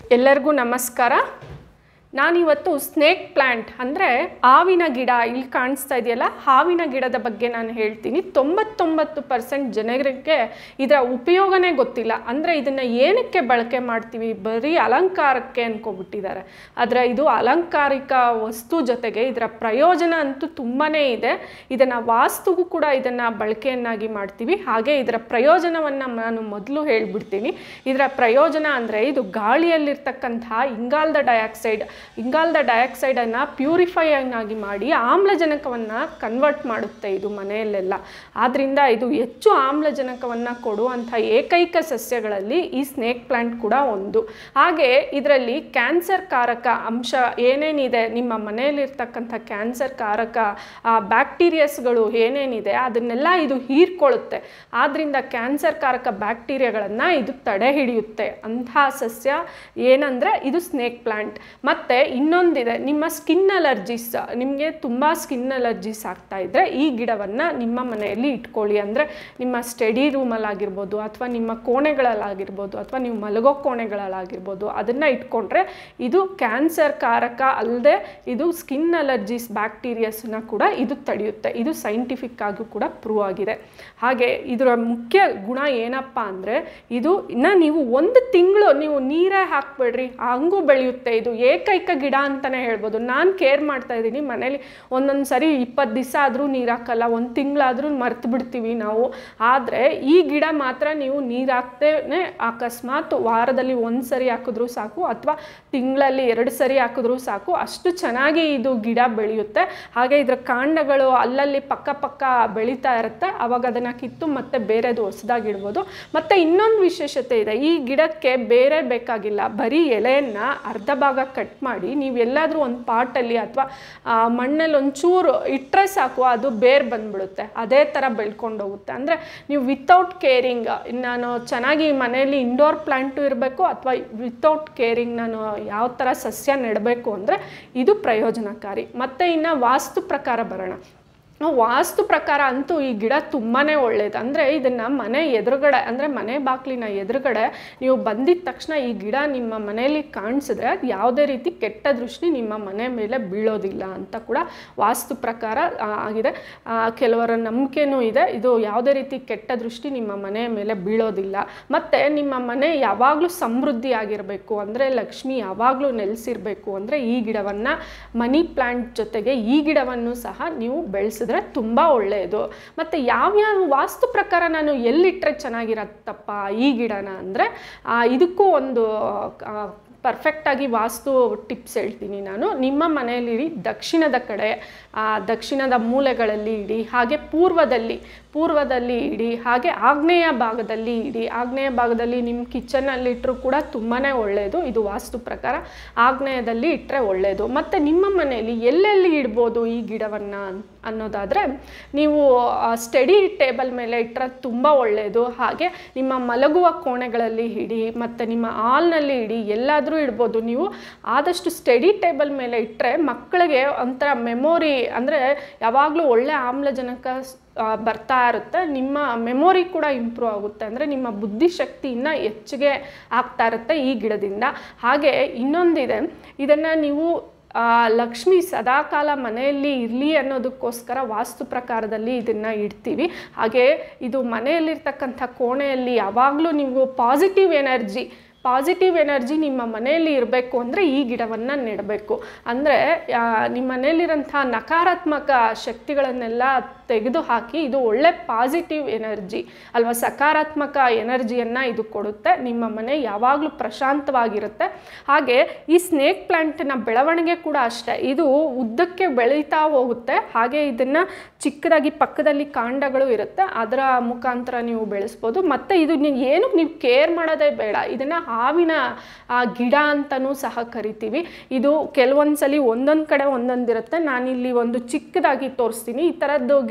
ಎಲ್ಲರಿಗೂ ನಮಸ್ಕಾರ ನಾನಿವತ್ತು ಸ್ನೇಕ್ ಪ್ಲ್ಯಾಂಟ್ ಅಂದರೆ ಹಾವಿನ ಗಿಡ ಇಲ್ಲಿ ಕಾಣಿಸ್ತಾ ಇದೆಯಲ್ಲ ಹಾವಿನ ಗಿಡದ ಬಗ್ಗೆ ನಾನು ಹೇಳ್ತೀನಿ ತೊಂಬತ್ತೊಂಬತ್ತು ಪರ್ಸೆಂಟ್ ಜನರಿಗೆ ಇದರ ಉಪಯೋಗನೇ ಗೊತ್ತಿಲ್ಲ ಅಂದರೆ ಇದನ್ನು ಏನಕ್ಕೆ ಬಳಕೆ ಮಾಡ್ತೀವಿ ಬರೀ ಅಲಂಕಾರಕ್ಕೆ ಅನ್ಕೊಬಿಟ್ಟಿದ್ದಾರೆ ಆದರೆ ಇದು ಅಲಂಕಾರಿಕ ವಸ್ತು ಜೊತೆಗೆ ಇದರ ಪ್ರಯೋಜನ ಅಂತೂ ತುಂಬಾ ಇದೆ ಇದನ್ನು ವಾಸ್ತುಗೂ ಕೂಡ ಇದನ್ನು ಬಳಕೆಯನ್ನಾಗಿ ಮಾಡ್ತೀವಿ ಹಾಗೆ ಇದರ ಪ್ರಯೋಜನವನ್ನು ನಾನು ಮೊದಲು ಹೇಳ್ಬಿಡ್ತೀನಿ ಇದರ ಪ್ರಯೋಜನ ಅಂದರೆ ಇದು ಗಾಳಿಯಲ್ಲಿರ್ತಕ್ಕಂತಹ ಇಂಗಾಲದ ಡೈಆಕ್ಸೈಡ್ ಇಂಗಾಲದ ಡೈಆಕ್ಸೈಡನ್ನು ಪ್ಯೂರಿಫೈ ಆಗಿ ಮಾಡಿ ಆಮ್ಲಜನಕವನ್ನು ಕನ್ವರ್ಟ್ ಮಾಡುತ್ತೆ ಇದು ಮನೆಯಲ್ಲೆಲ್ಲ ಆದ್ದರಿಂದ ಇದು ಹೆಚ್ಚು ಆಮ್ಲಜನಕವನ್ನು ಕೊಡುವಂಥ ಏಕೈಕ ಸಸ್ಯಗಳಲ್ಲಿ ಈ ಸ್ನೇಕ್ ಪ್ಲಾಂಟ್ ಕೂಡ ಒಂದು ಹಾಗೆ ಇದರಲ್ಲಿ ಕ್ಯಾನ್ಸರ್ ಕಾರಕ ಅಂಶ ಏನೇನಿದೆ ನಿಮ್ಮ ಮನೆಯಲ್ಲಿರ್ತಕ್ಕಂಥ ಕ್ಯಾನ್ಸರ್ ಕಾರಕ ಬ್ಯಾಕ್ಟೀರಿಯಸ್ಗಳು ಏನೇನಿದೆ ಅದನ್ನೆಲ್ಲ ಇದು ಹೀರ್ಕೊಳ್ಳುತ್ತೆ ಆದ್ದರಿಂದ ಕ್ಯಾನ್ಸರ್ ಕಾರಕ ಬ್ಯಾಕ್ಟೀರಿಯಾಗಳನ್ನು ಇದು ತಡೆ ಹಿಡಿಯುತ್ತೆ ಅಂತಹ ಸಸ್ಯ ಏನಂದರೆ ಇದು ಸ್ನೇಕ್ ಪ್ಲಾಂಟ್ ಮತ್ತು ಇನ್ನೊಂದಿದೆ ನಿಮ್ಮ ಸ್ಕಿನ್ ಅಲರ್ಜೀಸ್ ನಿಮಗೆ ತುಂಬ ಸ್ಕಿನ್ ಅಲರ್ಜೀಸ್ ಆಗ್ತಾ ಇದ್ದರೆ ಈ ಗಿಡವನ್ನು ನಿಮ್ಮ ಮನೆಯಲ್ಲಿ ಇಟ್ಕೊಳ್ಳಿ ಅಂದರೆ ನಿಮ್ಮ ಸ್ಟಡಿ ರೂಮಲ್ಲಾಗಿರ್ಬೋದು ಅಥವಾ ನಿಮ್ಮ ಕೋಣೆಗಳಲ್ಲಾಗಿರ್ಬೋದು ಅಥವಾ ನೀವು ಮಲಗೋ ಕೋಣೆಗಳಲ್ಲಾಗಿರ್ಬೋದು ಅದನ್ನು ಇಟ್ಕೊಂಡ್ರೆ ಇದು ಕ್ಯಾನ್ಸರ್ ಕಾರಕ ಅಲ್ಲದೆ ಇದು ಸ್ಕಿನ್ ಅಲರ್ಜೀಸ್ ಬ್ಯಾಕ್ಟೀರಿಯಸ್ನ ಕೂಡ ಇದು ತಡೆಯುತ್ತೆ ಇದು ಸೈಂಟಿಫಿಕ್ ಆಗೂ ಕೂಡ ಪ್ರೂವ್ ಆಗಿದೆ ಹಾಗೆ ಇದರ ಮುಖ್ಯ ಗುಣ ಏನಪ್ಪ ಅಂದರೆ ಇದು ಇನ್ನು ನೀವು ಒಂದು ತಿಂಗಳು ನೀವು ನೀರೇ ಹಾಕ್ಬೇಡ್ರಿ ಹಂಗೂ ಬೆಳೆಯುತ್ತೆ ಇದು ಏಕೈಕ ಗಿಡ ಅಂತಲೇ ಹೇಳ್ಬೋದು ನಾನು ಕೇರ್ ಮಾಡ್ತಾ ಇದ್ದೀನಿ ಮನೇಲಿ ಒಂದೊಂದು ಸರಿ ಇಪ್ಪತ್ತು ದಿವಸ ಆದರೂ ನೀರು ಹಾಕಲ್ಲ ಒಂದು ತಿಂಗಳಾದರೂ ಮರ್ತು ಬಿಡ್ತೀವಿ ನಾವು ಆದರೆ ಈ ಗಿಡ ಮಾತ್ರ ನೀವು ನೀರು ಹಾಕ್ತೇನೆ ಅಕಸ್ಮಾತ್ ವಾರದಲ್ಲಿ ಒಂದು ಸರಿ ಹಾಕಿದ್ರೂ ಸಾಕು ಅಥವಾ ತಿಂಗಳಲ್ಲಿ ಎರಡು ಸರಿ ಹಾಕಿದ್ರೂ ಸಾಕು ಅಷ್ಟು ಚೆನ್ನಾಗಿ ಇದು ಗಿಡ ಬೆಳೆಯುತ್ತೆ ಹಾಗೆ ಇದರ ಕಾಂಡಗಳು ಅಲ್ಲಲ್ಲಿ ಪಕ್ಕ ಪಕ್ಕ ಬೆಳೀತಾ ಇರುತ್ತೆ ಅವಾಗ ಅದನ್ನು ಕಿತ್ತು ಮತ್ತೆ ಬೇರೆದು ಹೊಸದಾಗಿ ಇಡ್ಬೋದು ಮತ್ತು ಇನ್ನೊಂದು ವಿಶೇಷತೆ ಇದೆ ಈ ಗಿಡಕ್ಕೆ ಬೇರೆ ಬೇಕಾಗಿಲ್ಲ ಬರೀ ಎಲೆಯನ್ನು ಅರ್ಧ ಭಾಗ ಕಟ್ ಮಾಡಿ ನೀವು ಎಲ್ಲಾದರೂ ಒಂದು ಪಾಟಲ್ಲಿ ಅಥವಾ ಮಣ್ಣಲ್ಲಿ ಒಂಚೂರು ಇಟ್ಟರೆ ಸಾಕು ಅದು ಬೇರೆ ಬಂದ್ಬಿಡುತ್ತೆ ಅದೇ ಥರ ಬೆಳ್ಕೊಂಡು ಹೋಗುತ್ತೆ ಅಂದರೆ ನೀವು ವಿತೌಟ್ ಕೇರಿಂಗ್ ನಾನು ಚೆನ್ನಾಗಿ ಮನೆಯಲ್ಲಿ ಇಂಡೋರ್ ಪ್ಲಾಂಟು ಇರಬೇಕು ಅಥವಾ ವಿತೌಟ್ ಕೇರಿಂಗ್ ನಾನು ಯಾವ ಥರ ಸಸ್ಯ ನೆಡಬೇಕು ಅಂದರೆ ಇದು ಪ್ರಯೋಜನಕಾರಿ ಮತ್ತು ಇನ್ನು ವಾಸ್ತು ಪ್ರಕಾರ ಬರೋಣ ವಾಸ್ತು ಪ್ರಕಾರ ಅಂತೂ ಈ ಗಿಡ ತುಂಬಾ ಒಳ್ಳೇದು ಅಂದರೆ ಇದನ್ನು ಮನೆ ಎದುರುಗಡೆ ಅಂದರೆ ಮನೆ ಬಾಗಿಲಿನ ಎದುರುಗಡೆ ನೀವು ಬಂದಿದ ತಕ್ಷಣ ಈ ಗಿಡ ನಿಮ್ಮ ಮನೆಯಲ್ಲಿ ಕಾಣಿಸಿದ್ರೆ ಯಾವುದೇ ರೀತಿ ಕೆಟ್ಟ ದೃಷ್ಟಿ ನಿಮ್ಮ ಮನೆ ಮೇಲೆ ಬೀಳೋದಿಲ್ಲ ಅಂತ ಕೂಡ ವಾಸ್ತು ಪ್ರಕಾರ ಆಗಿದೆ ಕೆಲವರ ನಂಬಿಕೆನೂ ಇದೆ ಇದು ಯಾವುದೇ ರೀತಿ ಕೆಟ್ಟ ದೃಷ್ಟಿ ನಿಮ್ಮ ಮನೆ ಮೇಲೆ ಬೀಳೋದಿಲ್ಲ ಮತ್ತು ನಿಮ್ಮ ಮನೆ ಯಾವಾಗಲೂ ಸಮೃದ್ಧಿ ಆಗಿರಬೇಕು ಅಂದರೆ ಲಕ್ಷ್ಮಿ ಯಾವಾಗಲೂ ನೆಲೆಸಿರಬೇಕು ಅಂದರೆ ಈ ಗಿಡವನ್ನು ಮನಿ ಪ್ಲ್ಯಾಂಟ್ ಜೊತೆಗೆ ಈ ಗಿಡವನ್ನು ಸಹ ನೀವು ಬೆಳೆಸಿದ್ರೆ ತುಂಬ ಒಳ್ಳೆಯದು ಮತ್ತು ಯಾವ್ಯಾವ ವಾಸ್ತು ಪ್ರಕಾರ ನಾನು ಎಲ್ಲಿಟ್ಟರೆ ಚೆನ್ನಾಗಿರತ್ತಪ್ಪ ಈ ಗಿಡನ ಅಂದರೆ ಇದಕ್ಕೂ ಒಂದು ಪರ್ಫೆಕ್ಟಾಗಿ ವಾಸ್ತು ಟಿಪ್ಸ್ ಹೇಳ್ತೀನಿ ನಾನು ನಿಮ್ಮ ಮನೆಯಲ್ಲಿ ದಕ್ಷಿಣದ ಕಡೆ ದಕ್ಷಿಣದ ಮೂಲೆಗಳಲ್ಲಿ ಇಡಿ ಹಾಗೆ ಪೂರ್ವದಲ್ಲಿ ಪೂರ್ವದಲ್ಲಿ ಇಡಿ ಹಾಗೆ ಆಗ್ನೇಯ ಭಾಗದಲ್ಲಿ ಇಡಿ ಆಗ್ನೇಯ ಭಾಗದಲ್ಲಿ ನಿಮ್ಮ ಕಿಚನಲ್ಲಿ ಇಟ್ಟರು ಕೂಡ ತುಂಬಾ ಒಳ್ಳೆಯದು ಇದು ವಾಸ್ತು ಪ್ರಕಾರ ಆಗ್ನೇಯದಲ್ಲಿ ಇಟ್ಟರೆ ಒಳ್ಳೆಯದು ಮತ್ತು ನಿಮ್ಮ ಮನೆಯಲ್ಲಿ ಎಲ್ಲೆಲ್ಲಿ ಇಡ್ಬೋದು ಈ ಗಿಡವನ್ನು ಅನ್ನೋದಾದರೆ ನೀವು ಸ್ಟಡಿ ಟೇಬಲ್ ಮೇಲೆ ಇಟ್ಟರೆ ತುಂಬ ಒಳ್ಳೆಯದು ಹಾಗೆ ನಿಮ್ಮ ಮಲಗುವ ಕೋಣೆಗಳಲ್ಲಿ ಇಡಿ ಮತ್ತು ನಿಮ್ಮ ಹಾಲ್ನಲ್ಲಿ ಇಡಿ ಎಲ್ಲಾದರೂ ಇಡ್ಬೋದು ನೀವು ಆದಷ್ಟು ಸ್ಟಡಿ ಟೇಬಲ್ ಮೇಲೆ ಇಟ್ಟರೆ ಮಕ್ಕಳಿಗೆ ಒಂಥರ ಮೆಮೊರಿ ಅಂದರೆ ಯಾವಾಗಲೂ ಒಳ್ಳೆ ಆಮ್ಲಜನಕ ಬರ್ತಾ ಇರುತ್ತೆ ನಿಮ್ಮ ಮೆಮೊರಿ ಕೂಡ ಇಂಪ್ರೂವ್ ಆಗುತ್ತೆ ಅಂದರೆ ನಿಮ್ಮ ಬುದ್ಧಿಶಕ್ತಿ ಇನ್ನೂ ಹೆಚ್ಚಿಗೆ ಆಗ್ತಾ ಇರುತ್ತೆ ಈ ಗಿಡದಿಂದ ಹಾಗೆ ಇನ್ನೊಂದಿದೆ ಇದನ್ನು ನೀವು ಲಕ್ಷ್ಮಿ ಸದಾಕಾಲ ಮನೆಯಲ್ಲಿ ಇರಲಿ ಅನ್ನೋದಕ್ಕೋಸ್ಕರ ವಾಸ್ತು ಪ್ರಕಾರದಲ್ಲಿ ಇದನ್ನು ಇಡ್ತೀವಿ ಹಾಗೆ ಇದು ಮನೆಯಲ್ಲಿರ್ತಕ್ಕಂಥ ಕೋಣೆಯಲ್ಲಿ ಯಾವಾಗಲೂ ನೀವು ಪಾಸಿಟಿವ್ ಎನರ್ಜಿ ಪಾಸಿಟಿವ್ ಎನರ್ಜಿ ನಿಮ್ಮ ಮನೆಯಲ್ಲಿ ಇರಬೇಕು ಅಂದರೆ ಈ ಗಿಡವನ್ನು ನೆಡಬೇಕು ಅಂದರೆ ನಿಮ್ಮ ಮನೆಯಲ್ಲಿರೋಂಥ ನಕಾರಾತ್ಮಕ ಶಕ್ತಿಗಳನ್ನೆಲ್ಲ ತೆಗೆದು ಹಾಕಿ ಇದು ಒಳ್ಳೆ ಪಾಸಿಟಿವ್ ಎನರ್ಜಿ ಅಲ್ವಾ ಸಕಾರಾತ್ಮಕ ಎನರ್ಜಿಯನ್ನು ಇದು ಕೊಡುತ್ತೆ ನಿಮ್ಮ ಮನೆ ಯಾವಾಗಲೂ ಪ್ರಶಾಂತವಾಗಿರುತ್ತೆ ಹಾಗೆ ಈ ಸ್ನೇಕ್ ಪ್ಲ್ಯಾಂಟ್ನ ಬೆಳವಣಿಗೆ ಕೂಡ ಅಷ್ಟೇ ಇದು ಉದ್ದಕ್ಕೆ ಬೆಳೀತಾ ಹೋಗುತ್ತೆ ಹಾಗೆ ಇದನ್ನು ಚಿಕ್ಕದಾಗಿ ಪಕ್ಕದಲ್ಲಿ ಕಾಂಡಗಳು ಇರುತ್ತೆ ಅದರ ಮುಖಾಂತರ ನೀವು ಬೆಳೆಸ್ಬೋದು ಮತ್ತು ಇದು ನೀವು ಏನು ನೀವು ಕೇರ್ ಮಾಡೋದೇ ಬೇಡ ಇದನ್ನು ಹಾವಿನ ಗಿಡ ಅಂತಲೂ ಸಹ ಕರಿತೀವಿ ಇದು ಕೆಲವೊಂದು ಸಲ ಒಂದೊಂದು ಕಡೆ ಒಂದೊಂದಿರುತ್ತೆ ನಾನಿಲ್ಲಿ ಒಂದು ಚಿಕ್ಕದಾಗಿ ತೋರಿಸ್ತೀನಿ ಈ ಥರದ್ದು ಗಿಡ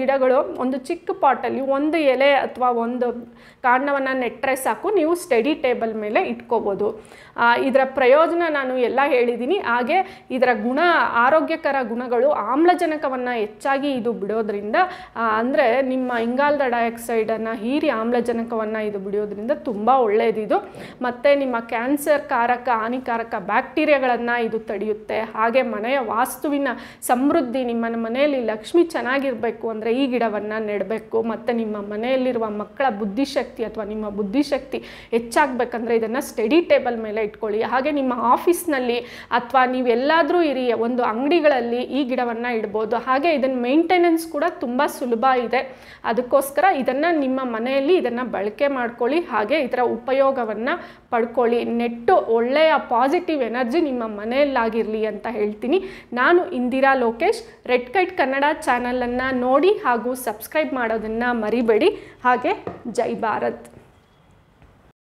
ಗಿಡಗಳು ಒಂದು ಚಿಕ್ಕ ಪಾಟಲ್ಲಿ ಒಂದು ಎಲೆ ಅಥವಾ ಒಂದು ಕಾಂಡವನ್ನು ನೆಟ್ಟರೆ ಸಾಕು ನೀವು ಸ್ಟಡಿ ಟೇಬಲ್ ಮೇಲೆ ಇಟ್ಕೋಬೋದು ಆ, ಇದರ ಪ್ರಯೋಜನ ನಾನು ಎಲ್ಲ ಹೇಳಿದ್ದೀನಿ ಹಾಗೆ ಇದರ ಗುಣ ಆರೋಗ್ಯಕರ ಗುಣಗಳು ಆಮ್ಲಜನಕವನ್ನು ಹೆಚ್ಚಾಗಿ ಇದು ಬಿಡೋದ್ರಿಂದ ಅಂದರೆ ನಿಮ್ಮ ಇಂಗಾಲದ ಡೈಆಕ್ಸೈಡನ್ನು ಹೀರಿ ಆಮ್ಲಜನಕವನ್ನು ಇದು ಬಿಡೋದ್ರಿಂದ ತುಂಬ ಒಳ್ಳೆಯದಿದು ಮತ್ತು ನಿಮ್ಮ ಕ್ಯಾನ್ಸರ್ ಕಾರಕ ಹಾನಿಕಾರಕ ಬ್ಯಾಕ್ಟೀರಿಯಾಗಳನ್ನು ಇದು ತಡೆಯುತ್ತೆ ಹಾಗೆ ಮನೆಯ ವಾಸ್ತುವಿನ ಸಮೃದ್ಧಿ ನಿಮ್ಮ ಮನೆಯಲ್ಲಿ ಲಕ್ಷ್ಮಿ ಚೆನ್ನಾಗಿರಬೇಕು ಅಂದರೆ ಈ ಗಿಡವನ್ನು ನೆಡಬೇಕು ಮತ್ತು ನಿಮ್ಮ ಮನೆಯಲ್ಲಿರುವ ಮಕ್ಕಳ ಬುದ್ಧಿಶಕ್ತಿ ಅಥವಾ ನಿಮ್ಮ ಬುದ್ಧಿಶಕ್ತಿ ಹೆಚ್ಚಾಗಬೇಕಂದ್ರೆ ಇದನ್ನು ಸ್ಟಡಿ ಟೇಬಲ್ ಮೇಲೆ ಇಟ್ಕೊಳ್ಳಿ ಹಾಗೆ ನಿಮ್ಮ ಆಫೀಸ್ನಲ್ಲಿ ಅಥವಾ ನೀವೆಲ್ಲಾದರೂ ಇರಿ ಒಂದು ಅಂಗಡಿಗಳಲ್ಲಿ ಈ ಗಿಡವನ್ನು ಇಡ್ಬೋದು ಹಾಗೆ ಇದನ್ನು ಮೇಂಟೆನೆನ್ಸ್ ಕೂಡ ತುಂಬ ಸುಲಭ ಇದೆ ಅದಕ್ಕೋಸ್ಕರ ಇದನ್ನು ನಿಮ್ಮ ಮನೆಯಲ್ಲಿ ಇದನ್ನು ಬಳಕೆ ಮಾಡ್ಕೊಳ್ಳಿ ಹಾಗೆ ಇದರ ಉಪಯೋಗವನ್ನು ಪಡ್ಕೊಳ್ಳಿ ನೆಟ್ಟು ಒಳ್ಳೆಯ ಪಾಸಿಟಿವ್ ಎನರ್ಜಿ ನಿಮ್ಮ ಮನೆಯಲ್ಲಾಗಿರಲಿ ಅಂತ ಹೇಳ್ತೀನಿ ನಾನು ಇಂದಿರಾ ಲೋಕೇಶ್ ರೆಡ್ ಕೈಟ್ ಕನ್ನಡ ಚಾನಲನ್ನು ನೋಡಿ ಹಾಗೂ ಸಬ್ಸ್ಕ್ರೈಬ್ ಮಾಡೋದನ್ನು ಮರಿಬೇಡಿ ಹಾಗೆ ಜೈ ಭಾರತ್